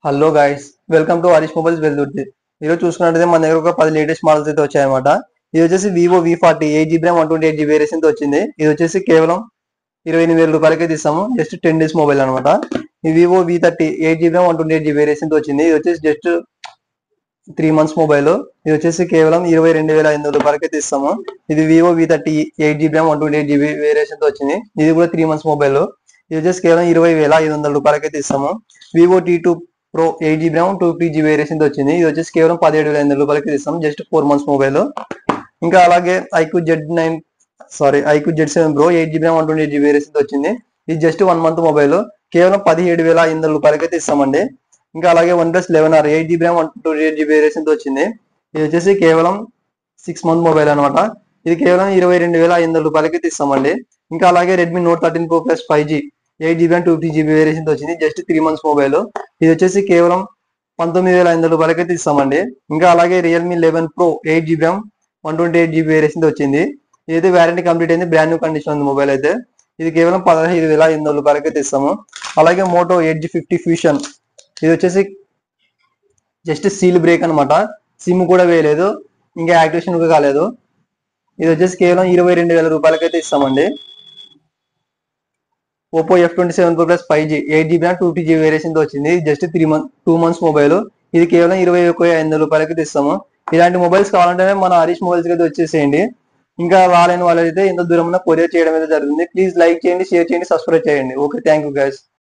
hello guys welcome to Harish mobiles Veldurthi ఈరోజు చూసుకున్నట్టయితే మన దగ్గర ఒక పది లేటెస్ట్ మోడల్స్ అయితే వచ్చాయన్నమాట ఇది వచ్చేసి Vivo V forty eight GB one twenty eight GB variation తో వచ్చింది ఇది వచ్చేసి కేవలం ఇరవై ఎనిమిది వేల రూపాయలకే తీస్తాము జస్ట్ టెన్ డేస్ మొబైల్ అనమాట ఈ Vivo V thirty eight GB one twenty eight GB variation తో వచ్చింది ఇది వచ్చేసి జస్ట్ త్రీ మంత్స్ మొబైల్ ఇది వచ్చేసి కేవలం ఇరవై రెండు వేల ఐదు వందల రూపాయలకే తీస్తాము ఇది Vivo V thirty eight GB one twenty eight GB variation తో వచ్చింది ఇది కూడా త్రీ మంత్స్ మొబైల్ ఇది వచ్చేసి కేవలం ఇరవై వేల ఐదు వందల రూపాయలకే తీస్తాము Vivo T two pro eight GB RAM two P GB variation తో వచ్చింది ఇది వచ్చేసి కేవలం పదిహేడు వేల ఐదు వందల రూపాయలకి తీస్తాం జస్ట్ ఫోర్ మంత్స్ మొబైల్ ఇంకా అలాగే iQOO Z nine sorry iQOO Z seven pro eight GB one twenty eight GB variation తో వచ్చింది ఇది జస్ట్ వన్ మంత్ మొబైల్ కేవలం పదిహేడు వేల ఐదు వందల రూపాయలకైతే ఇస్తామండి ఇంకా అలాగే one plus eleven R eight GB one two eight GB variation తో వచ్చింది ఇది వచ్చేసి కేవలం సిక్స్ మంత్ మొబైల్ అనమాట ఇది కేవలం ఇరవై రెండు వేల ఐదు వందల రూపాయలకి ఇస్తామండి ఇంకా అలాగే Redmi note thirteen pro plus five G eight GB two fifty GB variation తో వచ్చింది జస్ట్ త్రీ మంత్స్ మొబైల్ ఇది వచ్చేసి కేవలం పంతొమ్మిది వేల ఐదు వందల రూపాయలకైతే ఇస్తామండి ఇంకా అలాగే Realme eleven pro eight GB one twenty eight GB variation తో వచ్చింది ఇదైతే వ్యారంటీ కంప్లీట్ అయింది బ్రాండ్ న్యూ కండిషన్ ఉంది మొబైల్ అయితే ఇది కేవలం పదహైదు వేల ఐదు వందల రూపాయలకైతే ఇస్తాము అలాగే Moto eight G fifty fusion ఇది వచ్చేసి జస్ట్ సీల్ బ్రేక్ అన్నమాట సిమ్ కూడా వేయలేదు ఇంకా యాక్టివేషన్ కూడా కాలేదు ఇది వచ్చేసి కేవలం ఇరవై రెండు వేల రూపాయలకైతే ఇస్తామండి Oppo F twenty seven pro plus five G eight GB two fifty GB variation తో వచ్చింది just three month two months mobile ఇది కేవలం ఇరవై ఒక ఐదు వందల రూపాయలకి ఇస్తాము ఇలాంటి మొబైల్స్ కావాలంటే మన హరీష్ మొబైల్స్ అయితే వచ్చేసేయండి ఇంకా రాలేని వాళ్ళైతే ఎంత దూరం కొరియర్ చేయడం అయితే జరుగుతుంది ప్లీజ్ లైక్ చేయండి షేర్ చేయండి సబ్స్క్రైబ్ చేయండి ఓకే థ్యాంక్ యూ గైస్